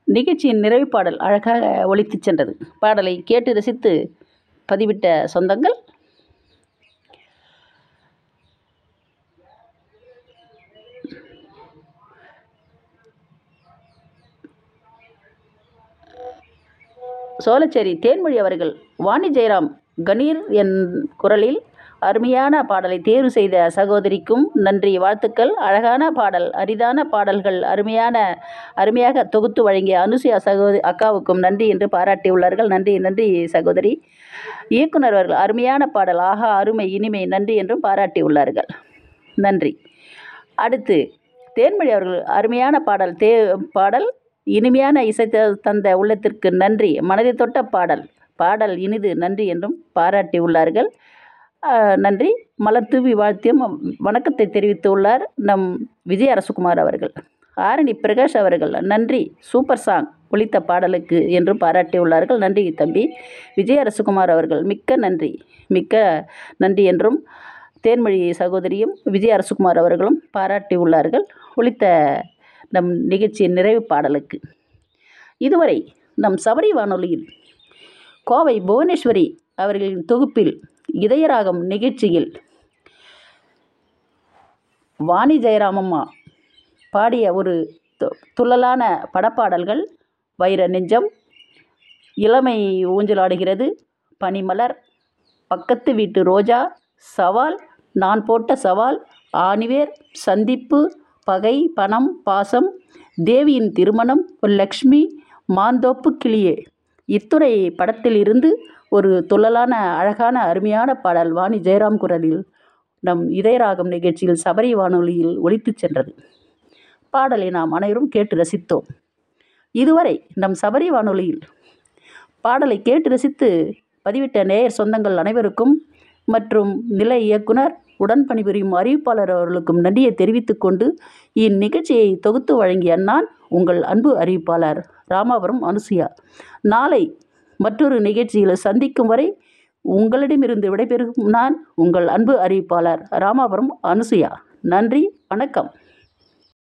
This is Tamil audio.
நிகழ்ச்சியின் நிறைவு பாடல் அழகாக ஒலித்துச் சென்றது பாடலை கேட்டு ரசித்து பதிவிட்ட சொந்தங்கள் சோழச்சேரி தேன்மொழி அவர்கள் வாணி ஜெயராம் கணீர் என் குரலில் அருமையான பாடலை தேர்வு செய்த சகோதரிக்கும் நன்றி வாழ்த்துக்கள் அழகான பாடல் அரிதான பாடல்கள் அருமையான அருமையாக தொகுத்து வழங்கிய அனுசுயா சகோதரி அக்காவுக்கும் நன்றி என்று பாராட்டியுள்ளார்கள் நன்றி நன்றி சகோதரி இயக்குனர் அவர்கள் அருமையான பாடல் ஆஹா அருமை இனிமை நன்றி என்றும் பாராட்டியுள்ளார்கள் நன்றி அடுத்து தேன்மொழி அவர்கள் அருமையான பாடல் தே பாடல் இனிமையான இசை த- தந்த உள்ளத்திற்கு நன்றி மனதை தொட்ட பாடல் பாடல் இனிது நன்றி என்றும் பாராட்டியுள்ளார்கள் ஆஹ், நன்றி மலர் தூவி வாழ்த்தியும் வணக்கத்தை தெரிவித்துள்ளார் நம் விஜய் அரசகுமார் அவர்கள் ஆரணி பிரகாஷ் அவர்கள் நன்றி சூப்பர் சாங் ஒலித்த பாடலுக்கு என்றும் பாராட்டியுள்ளார்கள் நன்றி தம்பி விஜய் அரசகுமார் அவர்கள் மிக்க நன்றி மிக்க நன்றி என்றும் தேன்மொழி சகோதரியும் விஜய் அரசகுமார் அவர்களும் பாராட்டியுள்ளார்கள் ஒலித்த நம் நிகழ்ச்சியின் நிறைவு பாடலுக்கு இதுவரை நம் சபரி வானொலியில் கோவை புவனேஸ்வரி அவர்களின் தொகுப்பில் இதயராகம் நிகழ்ச்சியில் வாணி ஜெயராமம்மா பாடிய ஒரு து- துள்ளலான படப்பாடல்கள் வைர நெஞ்சம் இளமை ஊஞ்சலாடுகிறது பனிமலர் பக்கத்து வீட்டு ரோஜா சவால் நான் போட்ட சவால் ஆணிவேர் சந்திப்பு பகை பணம் பாசம் தேவியின் திருமணம் லக்ஷ்மி மாந்தோப்பு கிளியே இத்துறை படத்திலிருந்து ஒரு துள்ளலான அழகான அருமையான பாடல் வாணி ஜெயராம் குரலில் நம் இதயராகம் நிகழ்ச்சியில் சபரி வானொலியில் ஒலித்துச் சென்றது பாடலை நாம் அனைவரும் கேட்டு ரசித்தோம் இதுவரை நம் சபரி வானொலியில் பாடலை கேட்டு ரசித்து பதிவிட்ட நேயர் சொந்தங்கள் அனைவருக்கும் மற்றும் நிலை இயக்குனர் உடன் பணிபுரியும் அறிவிப்பாளர் அவர்களுக்கும் நன்றியை தெரிவித்துக் கொண்டு இந்நிகழ்ச்சியை தொகுத்து வழங்கிய நான் உங்கள் அன்பு அறிவிப்பாளர் ராமாபுரம் அனுசுயா நாளை மற்றொரு நிகழ்ச்சியில் சந்திக்கும் வரை உங்களிடமிருந்து விடைபெறும் நான் உங்கள் அன்பு அறிவிப்பாளர் ராமாபுரம் அனுசுயா நன்றி வணக்கம்